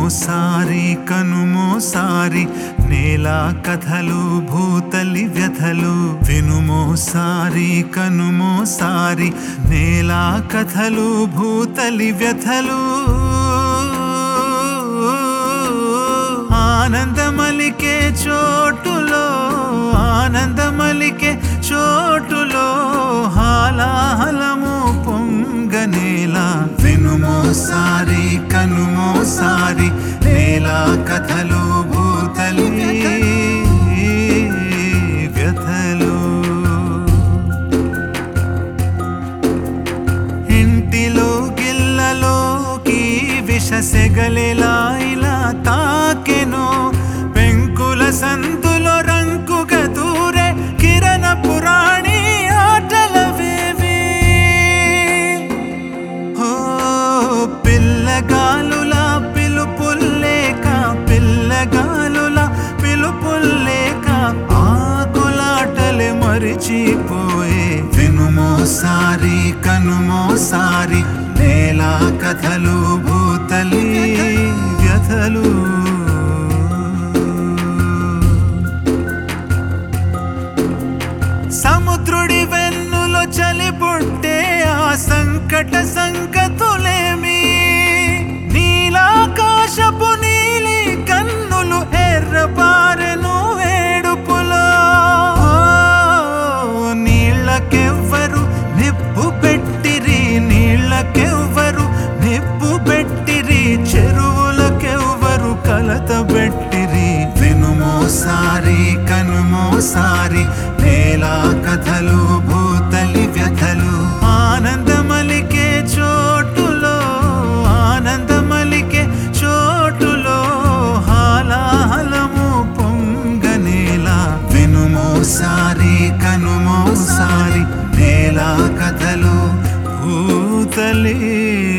వినుమోసారి కనుమోసారి నేల కథలు భూతలి వ్యథలు వినుమోసారి కనుమోసారి నేల కథలు భూతలి వ్యథలు ఆనందమలికే చోటులో ఆనందమలికే చోటులో హాలాహలము పొంగనేలా వినుమోసారి కనుమోసారి నేల కథలు భూతలి వ్యథలు ఇంటిలో గిల్లలో విష సెగలెలా ఇలా తాకెనో పెంకుల సందులో రంకుగా దూరే కిరణ పురాణి ఆటలవేవి ఓ పిల్లగాలుల పిలుపుల్లేక పిల్లగాలుల పిలుపుల్లేక ఆకులాటలే మరిచిపోయే వినుమోసారి కనుమోసారి నేల కథలు భూతలి వ్యథలు సముద్రుడి వెన్నులో చలి పుట్టే ఆ సంకట సంకతులేమి నీలాకాశపు నీలి కన్నులు ఎర్రపారెను వేడుపులో ఓ, నీళ్ళకెవ్వరు నిప్పు పెట్టిరి నీళ్ళకెవ్వరు నిప్పు పెట్టిరి చెరువులకెవ్వరు కలత పెట్టిరి వినుమోసారి కనుమోసారి నేల కథలు భూతలి వ్యథలు ఆనందమలికే చోటులో ఆనందమలికే చోటులో హాలాహలము పొంగనేలా వినుమోసారి కనుమోసారి నేల కథలు భూతలి